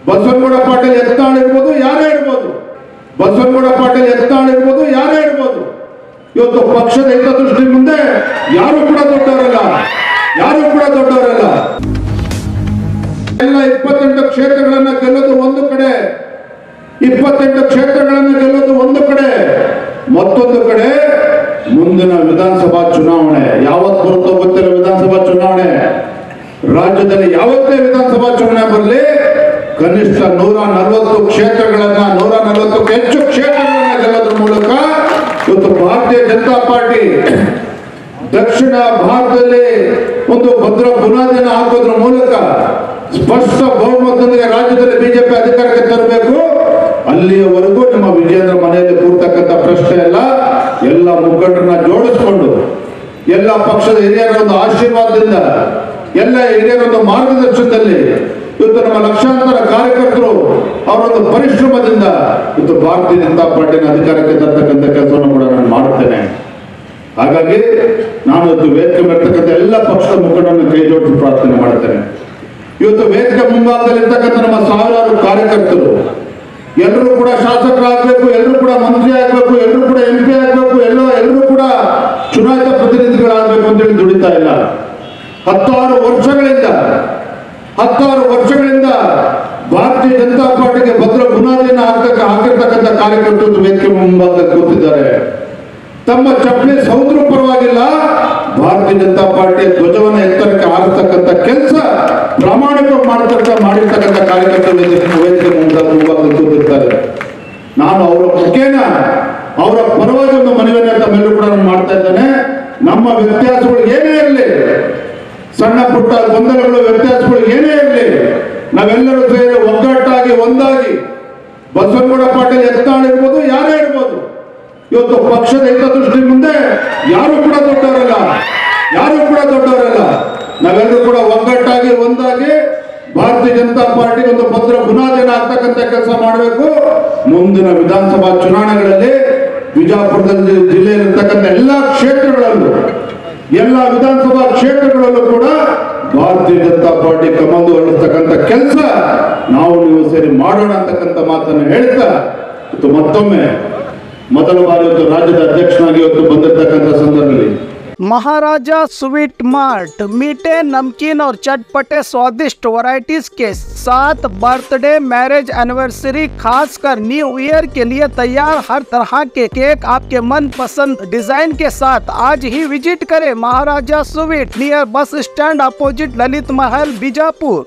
ಬಸವನಗೌಡ ಪಾಟೀಲ್ ಎತ್ತಾಳ್ ಇರ್ಬೋದು ಯಾರೇ ಇರ್ಬೋದು ಬಸವನಗೌಡ ಪಾಟೀಲ್ ಎತ್ತಾಳ್ ಇರ್ಬೋದು ಯಾರೇ ಇರ್ಬೋದು ಇವತ್ತು ಪಕ್ಷದ ಹಿತದೃಷ್ಟಿ ಮುಂದೆ ಯಾರು ಕೂಡ ದೊಡ್ಡವರಲ್ಲ ಯಾರು ಕೂಡ ದೊಡ್ಡವರಲ್ಲ ಎಲ್ಲ ಇಪ್ಪತ್ತೆಂಟು ಕ್ಷೇತ್ರಗಳನ್ನ ಗೆಲ್ಲೋದು ಒಂದು ಕಡೆ ಇಪ್ಪತ್ತೆಂಟು ಕ್ಷೇತ್ರಗಳನ್ನು ಗೆಲ್ಲೋದು ಒಂದು ಕಡೆ ಮತ್ತೊಂದು ಕಡೆ ಮುಂದಿನ ವಿಧಾನಸಭಾ ಚುನಾವಣೆ ಯಾವತ್ತು ಬರುತ್ತೋ ಗೊತ್ತಿಲ್ಲ ವಿಧಾನಸಭಾ ಚುನಾವಣೆ ರಾಜ್ಯದಲ್ಲಿ ಯಾವತ್ತೇ ವಿಧಾನಸಭಾ ಚುನಾವಣೆ ಬರಲಿ ಕನಿಷ್ಠ ನೂರ ನಲವತ್ತು ಕ್ಷೇತ್ರಗಳನ್ನ ನೂರ ನಲವತ್ತಕ್ಕೂ ಹೆಚ್ಚು ಕ್ಷೇತ್ರಗಳನ್ನ ಗೆಲ್ಲೋದ್ರ ಮೂಲಕ ಇವತ್ತು ಭಾರತೀಯ ಜನತಾ ಪಾರ್ಟಿ ದಕ್ಷಿಣ ಭಾರತದಲ್ಲಿ ಒಂದು ಭದ್ರ ಬುನಾದಿಯನ್ನು ಹಾಕೋದ್ರ ಮೂಲಕ ಸ್ಪಷ್ಟ ಬಹುಮತದೊಂದಿಗೆ ರಾಜ್ಯದಲ್ಲಿ ಬಿಜೆಪಿ ಅಧಿಕಾರಕ್ಕೆ ತರಬೇಕು ಅಲ್ಲಿಯವರೆಗೂ ನಮ್ಮ ವಿಜೇಂದ್ರ ಮನೆಯಲ್ಲಿ ಕೂರ್ತಕ್ಕಂಥ ಪ್ರಶ್ನೆ ಎಲ್ಲ ಎಲ್ಲ ಮುಖಂಡರನ್ನ ಜೋಡಿಸ್ಕೊಂಡು ಎಲ್ಲ ಪಕ್ಷದ ಹಿರಿಯರ ಒಂದು ಆಶೀರ್ವಾದದಿಂದ ಎಲ್ಲ ಹಿರಿಯರ ಒಂದು ಮಾರ್ಗದರ್ಶನದಲ್ಲಿ ಇವತ್ತು ನಮ್ಮ ಲಕ್ಷಾಂತರ ಕಾರ್ಯಕರ್ತರು ಅವರೊಂದು ಪರಿಶ್ರಮದಿಂದ ಇವತ್ತು ಭಾರತೀಯ ಜನತಾ ಪಾರ್ಟಿನ ಅಧಿಕಾರಕ್ಕೆ ತರ್ತಕ್ಕಂಥ ಕೆಲಸವನ್ನು ಕೂಡ ನಾನು ಮಾಡುತ್ತೇನೆ ಹಾಗಾಗಿ ನಾನು ಇವತ್ತು ವೇದಿಕೆ ಮೇಲ್ತಕ್ಕಂಥ ಎಲ್ಲ ಪಕ್ಷದ ಮುಖಂಡರನ್ನು ಕೈ ಜೋಡಿಸಿ ಪ್ರಾರ್ಥನೆ ಮಾಡುತ್ತೇನೆ ಇವತ್ತು ವೇದಿಕೆ ಮುಂಭಾಗದಲ್ಲಿ ಇರ್ತಕ್ಕಂಥ ನಮ್ಮ ಸಾವಿರಾರು ಕಾರ್ಯಕರ್ತರು ಎಲ್ಲರೂ ಕೂಡ ಶಾಸಕರಾಗಬೇಕು ಎಲ್ಲರೂ ಕೂಡ ಮಂತ್ರಿ ಆಗಬೇಕು ಎಲ್ಲರೂ ಕೂಡ ಎಂ ಪಿ ಆಗಬೇಕು ಎಲ್ಲ ಎಲ್ಲರೂ ಕೂಡ ಚುನಾಯಿತ ಪ್ರತಿನಿಧಿಗಳಾಗಬೇಕು ಅಂತೇಳಿ ದುಡಿತಾ ಇಲ್ಲ ಹತ್ತಾರು ವರ್ಷಗಳಿಂದ ಹತ್ತಾರು ವರ್ಷಗಳಿಂದ ಭಾರತೀಯ ಜನತಾ ಪಾರ್ಟಿಗೆ ಭದ್ರ ಬುನಾದಿಯನ್ನು ಹಾಕಕ್ಕೆ ಹಾಕಿರ್ತಕ್ಕಂಥ ಕಾರ್ಯಕರ್ತರು ವೇದಿಕೆ ಮುಂಭಾಗದಲ್ಲಿ ಕೂತಿದ್ದಾರೆ ತಮ್ಮ ಚಪ್ಪಲಿ ಸೌಂದ್ರು ಪರವಾಗಿಲ್ಲ ಭಾರತೀಯ ಜನತಾ ಪಾರ್ಟಿಯ ಧ್ವಜವನ್ನು ಎತ್ತರಕ್ಕೆ ಹಾರತಕ್ಕಂಥ ಕೆಲಸ ಪ್ರಾಮಾಣಿಕವಾಗಿ ಮಾಡತಕ್ಕ ಮಾಡಿರ್ತಕ್ಕಂಥ ಕಾರ್ಯಕರ್ತರು ವೇದಿಕೆ ವೇದಿಕೆ ಮುಂದೆ ಮುಂಭಾಗದಲ್ಲಿ ಕೂತಿರ್ತಾರೆ ನಾನು ಅವರ ಮುಖೇನ ಅವರ ಪರವಾಗಿ ಒಂದು ಮನವಿಯನ್ನು ತಮ್ಮೆಲ್ಲರೂ ಕೂಡ ನಾನು ಮಾಡ್ತಾ ಇದ್ದೇನೆ ನಮ್ಮ ವ್ಯತ್ಯಾಸಗಳು ಏನೇ ಇರಲಿ ಸಣ್ಣ ಪುಟ್ಟ ಗೊಂದಲಗಳು ವ್ಯತ್ಯಾಸಗಳು ಏನೇ ಇರಲಿ ನಾವೆಲ್ಲರೂ ಸೇರಿ ಒಗ್ಗಟ್ಟಾಗಿ ಒಂದಾಗಿ ಬಸವನಗೌಡ ಪಾಟೀಲ್ ಎತ್ತಾಳ್ ಇರ್ಬೋದು ಯಾರೇ ಇರ್ಬೋದು ಇವತ್ತು ಪಕ್ಷದ ಹಿತದೃಷ್ಟಿ ಮುಂದೆ ಯಾರು ಕೂಡ ದೊಡ್ಡವರಲ್ಲ ಯಾರು ಕೂಡ ದೊಡ್ಡವರಲ್ಲ ನಾವೆಲ್ಲರೂ ಕೂಡ ಒಗ್ಗಟ್ಟಾಗಿ ಒಂದಾಗಿ ಭಾರತೀಯ ಜನತಾ ಪಾರ್ಟಿ ಒಂದು ಭದ್ರ ಬುನಾದಿಯನ್ನು ಹಾಕ್ತಕ್ಕಂಥ ಕೆಲಸ ಮಾಡಬೇಕು ಮುಂದಿನ ವಿಧಾನಸಭಾ ಚುನಾವಣೆಗಳಲ್ಲಿ ಬಿಜಾಪುರದಲ್ಲಿ ಜಿಲ್ಲೆಯಲ್ಲಿರ್ತಕ್ಕಂಥ ಎಲ್ಲಾ ಕ್ಷೇತ್ರಗಳಲ್ಲೂ ಎಲ್ಲ ವಿಧಾನಸಭಾ ಕ್ಷೇತ್ರಗಳಲ್ಲೂ ಕೂಡ ಭಾರತೀಯ ಜನತಾ ಪಾರ್ಟಿ ಕಮಂದು ಹೊರಡ್ತಕ್ಕಂಥ ಕೆಲಸ ನಾವು ನೀವು ಸೇರಿ ಮಾಡೋಣ ಅಂತಕ್ಕಂಥ ಮಾತನ್ನು ಹೇಳ್ತಾ ಇವತ್ತು ಮತ್ತೊಮ್ಮೆ ಮೊದಲ ಬಾರಿ ಇವತ್ತು ರಾಜ್ಯದ ಅಧ್ಯಕ್ಷನಾಗಿ ಇವತ್ತು ಬಂದಿರತಕ್ಕಂಥ ಸಂದರ್ಭದಲ್ಲಿ महाराजा स्वीट मार्ट मीठे नमकीन और चटपटे स्वादिष्ट वैरायटीज के साथ बर्थडे मैरिज एनिवर्सरी खासकर न्यू ईयर के लिए तैयार हर तरह के केक आपके मन पसंद डिजाइन के साथ आज ही विजिट करें Maharaja sweet near bus stand opposite Lalit Mahal Bijapur